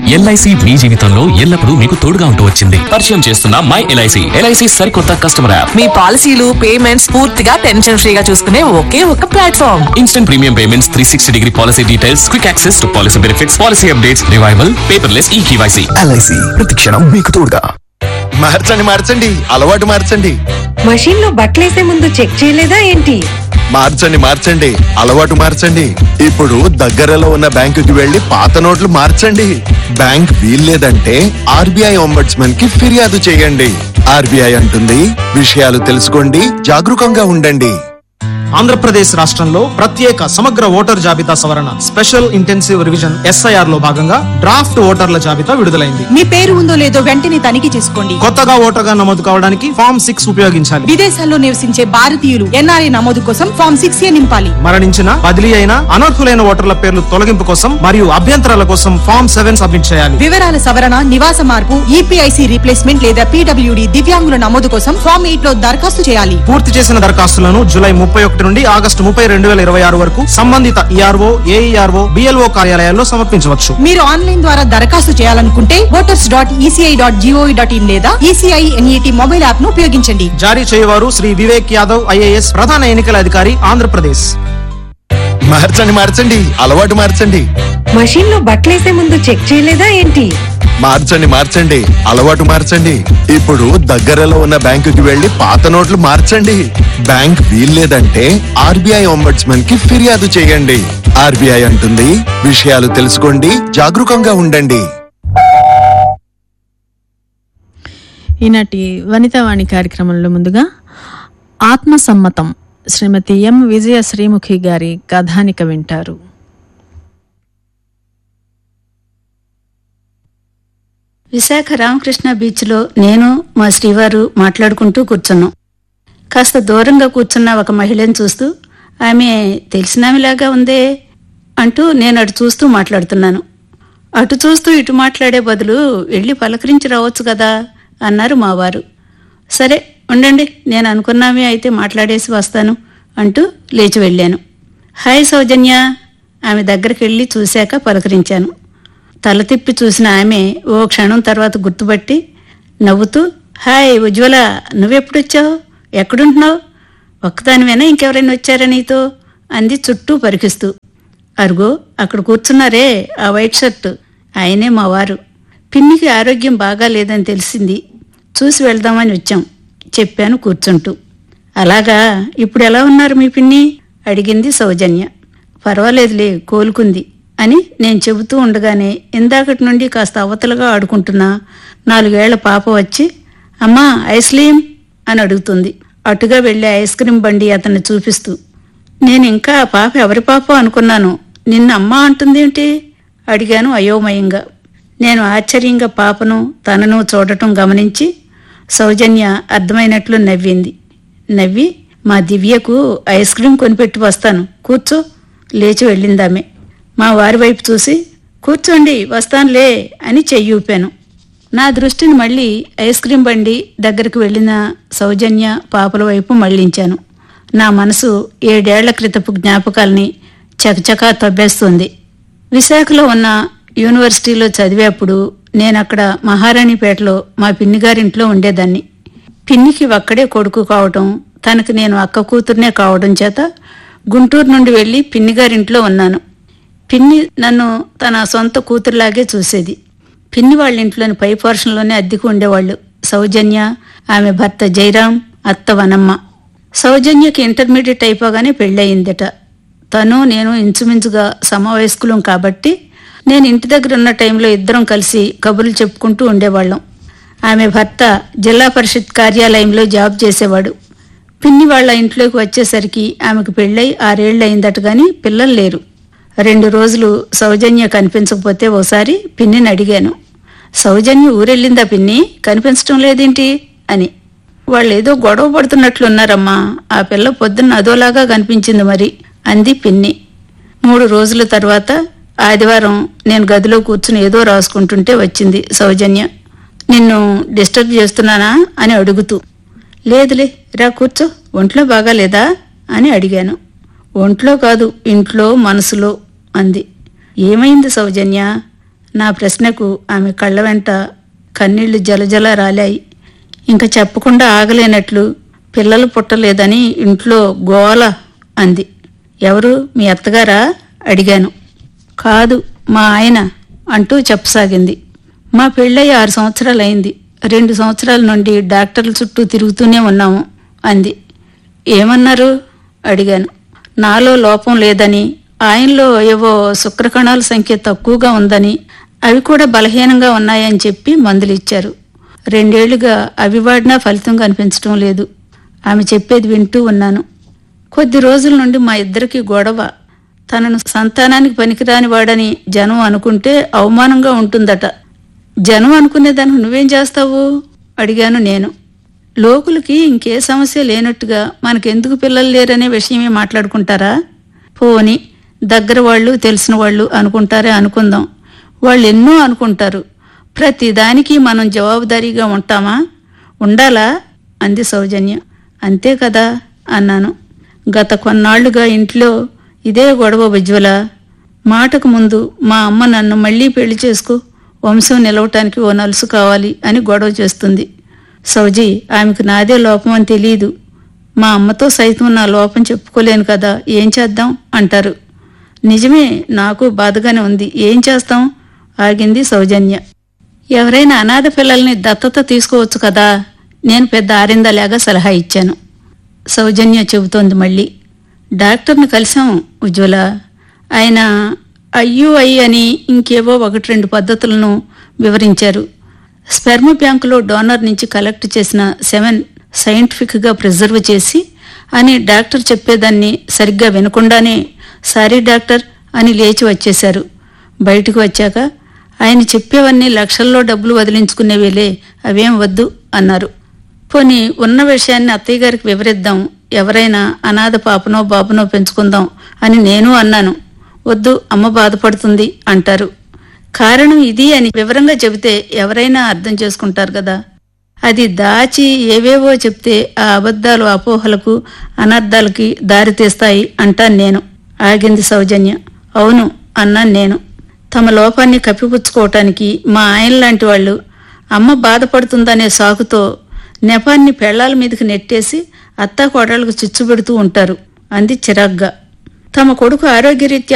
LIC మీ జీవితంలో ఎల్లప్పుడూ మీకు తోడుగా ఉంటూ వచ్చింది పరిచయం చేస్తున్న మై ఎల్ఐసి ఎల్ఐసి సరికొత్త కస్టమర్ యాప్ మీ పాలసీలు పేమెంట్స్ పూర్తిగా టెన్షన్ ఫ్రీగా చూసుకునే ఒకే ఒక platform instant premium payments three sixty degree policy details quick access to policy benefits policy updates revival paperless e KYC LIC ప్రతిక్షణం మీకు తోడుగా మార్చండి మార్చండి అలవాటు మార్చండి మషీన్ లో బట్టలేసే ముందు చెక్ చేయలేదా ఏంటి మార్చండి మార్చండి అలవాటు మార్చండి ఇప్పుడు దగ్గరలో ఉన్న బ్యాంకుకి వెళ్లి పాత నోట్లు మార్చండి బ్యాంక్ వీల్లేదంటే ఆర్బీఐ ఒంబడ్స్మన్ కి ఫిర్యాదు చేయండి ఆర్బీఐ అంటుంది విషయాలు తెలుసుకోండి జాగరూకంగా ఉండండి ఆంధ్రప్రదేశ్ రాష్ట్రంలో ప్రత్యేక సమగ్ర ఓటర్ జాబితా సవరణ స్పెషల్ ఇంటెన్సివ్ రివిజన్ ఎస్ఐఆర్ లో భాగంగా డ్రాఫ్ట్ ఓటర్ల జాబితా విడుదలైంది మీ పేరు ఉందో లేదో వెంటనే తనిఖీ చేసుకోండి కొత్తగా ఓటర్గా నమోదు కావడానికి ఫామ్ సిక్స్ ఉపయోగించాలి విదేశాల్లో నివసించే భారతీయులు ఎన్ఆర్ఐ నమోదు కోసం ఫామ్ సిక్స్ ఏ నింపాలి మరణించిన బదిలీ అయిన అనర్హులైన ఓటర్ల పేర్లు తొలగింపు కోసం మరియు అభ్యంతరాల కోసం ఫామ్ సెవెన్ సబ్మిట్ చేయాలి వివరాల సవరణ నివాస మార్పు ఈపీఐసి రీప్లేస్మెంట్ లేదా పీడబ్ల్యూడి దివ్యాంగుల నమోదు కోసం ఫామ్ ఎయిట్ లో దరఖాస్తు చేయాలి పూర్తి చేసిన దరఖాస్తులను జూలై ముప్పై ఒకటి నుండి ఆగస్టు ముప్పై రెండు వేల ఇరవై ఆరు వరకు సంబంధిత ఈఆర్ఓ ఏఈఆర్ఓ బిఎల్ఓ కార్యాలయాల్లో సమర్పించవచ్చు మీరు ఆన్లైన్ ద్వారా దరఖాస్తు చేయాలనుకుంటే voters dot ECI dot gov dot in లేదా ఈసీఐ ఎన్ఈటి మొబైల్ యాప్ ను ఉపయోగించండి జారీ చేయవారు శ్రీ వివేక్ యాదవ్ ఐఏఎస్ ప్రధాన ఎన్నికల అధికారి ఆంధ్రప్రదేశ్ మార్చండి మార్చండి అలవాటు మార్చండి మషీన్ లో బట్టలేసే ముందు చెక్ చేయలేదా ఏంటి మార్చండి మార్చండి అలవాటు మార్చండి ఇప్పుడు దగ్గరలో ఉన్న బ్యాంకుకి వెళ్లి పాత నోట్లు మార్చండి బ్యాంక్ వీల్లేదంటే ఆర్బీఐ ఒంబడ్స్మన్ కి ఫిర్యాదు చేయండి ఆర్బీఐ అంటుంది విషయాలు తెలుసుకోండి జాగరూకంగా ఉండండి ఈనాటి వనితావాణి కార్యక్రమంలో ముందుగా ఆత్మసమ్మతం శ్రీమతి ఎం విజయ శ్రీముఖి గారి కథానిక వింటారు విశాఖ రామకృష్ణ బీచ్లో నేను మా శ్రీవారు మాట్లాడుకుంటూ కూర్చున్నాం కాస్త దూరంగా కూర్చున్న ఒక మహిళను చూస్తూ ఆమె తెలిసినామిలాగా ఉందే అంటూ నేను అటు చూస్తూ మాట్లాడుతున్నాను అటు చూస్తూ ఇటు మాట్లాడే బదులు వెళ్ళి పలకరించి రావచ్చు కదా అన్నారు మా వారు సరే ఉండండి నేను అనుకున్నామే అయితే మాట్లాడేసి వస్తాను అంటూ లేచి వెళ్ళాను హాయ్ సౌజన్య ఆమె దగ్గరికి వెళ్ళి చూశాక పలకరించాను తల తిప్పి చూసిన ఆమె ఓ క్షణం తర్వాత గుర్తుపట్టి నవ్వుతూ హాయ్ ఉజ్వల నువ్వెప్పుడొచ్చావు ఎక్కడుంటున్నావు ఒక్కదానివేనా ఇంకెవరైనా వచ్చారా నీతో అంది చుట్టూ పరికిస్తూ అరుగో అక్కడ కూర్చున్నారే ఆ వైట్ షర్ట్ ఆయనే మా వారు పిన్నికి ఆరోగ్యం బాగా లేదని తెలిసింది చూసి వెళ్దామని వచ్చాం చెప్పాను కూర్చుంటూ అలాగా ఇప్పుడు ఎలా ఉన్నారు మీ పిన్ని అడిగింది సౌజన్య పర్వాలేదులే కోలుకుంది అని నేను చెబుతూ ఉండగానే ఇందాకటి నుండి కాస్త అవతలుగా ఆడుకుంటున్నా నాలుగేళ్ల పాప వచ్చి అమ్మా ఐస్ క్రీమ్ అని అడుగుతుంది అటుగా వెళ్ళే ఐస్ క్రీమ్ బండి అతన్ని చూపిస్తూ నేను ఇంకా ఆ పాప ఎవరి పాప అనుకున్నాను నిన్న అమ్మ అంటుందేంటి అడిగాను అయోమయంగా నేను ఆశ్చర్యంగా పాపను తనను చూడటం గమనించి సౌజన్య అర్థమైనట్లు నవ్వింది నవ్వి మా దివ్యకు ఐస్ క్రీమ్ కొనిపెట్టి వస్తాను కూర్చో లేచి వెళ్ళిందామె మా వారి వైపు చూసి కూర్చోండి వస్తానులే అని చెయ్యి ఊపాను నా దృష్టిని మళ్ళీ ఐస్ క్రీం బండి దగ్గరికి వెళ్ళిన సౌజన్య పాపల వైపు మళ్లించాను నా మనసు ఏడేళ్ల క్రితపు జ్ఞాపకాల్ని చకచకా తవ్వేస్తుంది విశాఖలో ఉన్న యూనివర్సిటీలో చదివేప్పుడు నేను అక్కడ మహారాణిపేటలో మా పిన్ని గారింట్లో ఉండేదాన్ని పిన్నికి ఒక్కడే కొడుకు కావటం తనకి నేను అక్క కూతుర్నే కావడం చేత గుంటూరు నుండి వెళ్ళి పిన్ని గారింట్లో ఉన్నాను పిన్ని నన్ను తన సొంత కూతురులాగే చూసేది పిన్ని వాళ్ళ ఇంట్లోని పై పోర్షన్లోనే అద్దెకు ఉండేవాళ్ళు సౌజన్య ఆమె భర్త జయరాం అత్త వనమ్మ సౌజన్యకి ఇంటర్మీడియట్ అయిపోగానే పెళ్ళయిందట తను నేను ఇంచుమించుగా సమవయస్కులం కాబట్టి నేను ఇంటి దగ్గర ఉన్న టైంలో ఇద్దరం కలిసి కబుర్లు చెప్పుకుంటూ ఉండేవాళ్ళం ఆమె భర్త జిల్లా పరిషత్ కార్యాలయంలో జాబ్ చేసేవాడు పిన్ని వాళ్ళ ఇంట్లోకి వచ్చేసరికి ఆమెకు పెళ్ళై ఆరేళ్లయిందట గాని పిల్లలు లేరు రెండు రోజులు సౌజన్య కనిపించకపోతే ఓసారి పిన్నిని అడిగాను సౌజన్య ఊరెళ్ళిందా పిన్ని కనిపించటం లేదేంటి అని వాళ్ళేదో గొడవ పడుతున్నట్లున్నారమ్మా ఆ పిల్ల పొద్దున్న అదోలాగా కనిపించింది మరి అంది పిన్ని మూడు రోజుల తర్వాత ఆదివారం నేను గదిలో కూర్చుని ఏదో రాసుకుంటుంటే వచ్చింది సౌజన్య నిన్ను డిస్టర్బ్ చేస్తున్నానా అని అడుగుతూ లేదులే రా కూర్చో ఒంట్లో బాగాలేదా అని అడిగాను ఒంట్లో కాదు ఇంట్లో మనసులో అంది ఏమైంది సౌజన్య నా ప్రశ్నకు ఆమె కళ్ళ వెంట కన్నీళ్లు జలజల రాలాయి ఇంకా చెప్పకుండా ఆగలేనట్లు పిల్లలు పుట్టలేదని ఇంట్లో గోల అంది ఎవరు మీ అత్తగారా అడిగాను కాదు మా ఆయన అంటూ చెప్పసాగింది మా పెళ్ళయి ఆరు సంవత్సరాలైంది రెండు సంవత్సరాల నుండి డాక్టర్ల చుట్టూ తిరుగుతూనే ఉన్నాము అంది ఏమన్నారు అడిగాను నాలో లోపం లేదని ఆయనలో ఏవో శుక్రకణాల సంఖ్య తక్కువగా ఉందని అవి కూడా బలహీనంగా ఉన్నాయని చెప్పి మందులు ఇచ్చారు రెండేళ్లుగా అవి వాడినా ఫలితం కనిపించడం లేదు ఆమె చెప్పేది వింటూ ఉన్నాను కొద్ది రోజుల నుండి మా ఇద్దరికి గొడవ తనను సంతానానికి పనికిరాని వాడని జనం అనుకుంటే అవమానంగా ఉంటుందట జనం అనుకునేదానికి నువ్వేం చేస్తావు అడిగాను నేను లోకులకి ఇంకే సమస్య లేనట్టుగా మనకెందుకు పిల్లలు లేరనే విషయమే మాట్లాడుకుంటారా పోని దగ్గర వాళ్ళు తెలిసిన వాళ్ళు అనుకుంటారే అనుకుందాం వాళ్ళు ఎన్నో అనుకుంటారు ప్రతి దానికి మనం జవాబుదారీగా ఉంటామా ఉండాలా అంది సౌజన్య అంతే కదా అన్నాను గత కొన్నాళ్లుగా ఇంట్లో ఇదే గొడవ ఉజ్వల మాటకు ముందు మా అమ్మ నన్ను మళ్ళీ పెళ్లి చేసుకో వంశం నిలవటానికి ఓ నలుసు కావాలి అని గొడవ చేస్తుంది సౌజీ ఆమెకు నాదే లోపం అని తెలియదు మా అమ్మతో సైతం నా లోపం చెప్పుకోలేను కదా ఏం చేద్దాం అంటారు నిజమే నాకు బాధగానే ఉంది ఏం చేస్తాం ఆగింది సౌజన్య ఎవరైనా అనాథ పిల్లల్ని దత్తత తీసుకోవచ్చు కదా నేను పెద్ద ఆరిందలాగా సలహా ఇచ్చాను సౌజన్య చెబుతోంది మళ్ళీ డాక్టర్ని కలిసాం ఉజ్వల ఆయన ఐయుఐ అని ఇంకేవో ఒకటి రెండు పద్ధతులను వివరించారు స్పెర్మ్ బ్యాంకులో డోనర్ నుంచి కలెక్ట్ చేసిన సెవెన్ సైంటిఫిక్గా ప్రిజర్వ్ చేసి అని డాక్టర్ చెప్పేదాన్ని సరిగ్గా వినకుండానే సారీ డాక్టర్ అని లేచి వచ్చేశారు బయటకు వచ్చాక ఆయన చెప్పేవన్నీ లక్షల్లో డబ్బులు వదిలించుకునేవేలే అవేం వద్దు అన్నారు పోనీ ఉన్న విషయాన్ని అత్తయ్య గారికి వివరిద్దాం ఎవరైనా అనాథ పాపనో బాబునో పెంచుకుందాం అని నేను అన్నాను వద్దు అమ్మ బాధపడుతుంది అంటారు కారణం ఇది అని వివరంగా చెబితే ఎవరైనా అర్థం చేసుకుంటారు కదా అది దాచి ఏవేవో చెప్తే ఆ అబద్ధాలు అపోహలకు అనర్థాలకి దారితీస్తాయి అంటాను నేను ఆగింది సౌజన్య అవును అన్నాను నేను తమ లోపాన్ని కప్పిపుచ్చుకోవటానికి మా ఆయన లాంటి వాళ్ళు అమ్మ బాధపడుతుందనే సాకుతో నెపాన్ని పెళ్లాల మీదకి నెట్టేసి అత్తా కోడళ్లకు చిచ్చుపెడుతూ ఉంటారు అంది చిరాగ్గా తమ కొడుకు ఆరోగ్యరీత్యా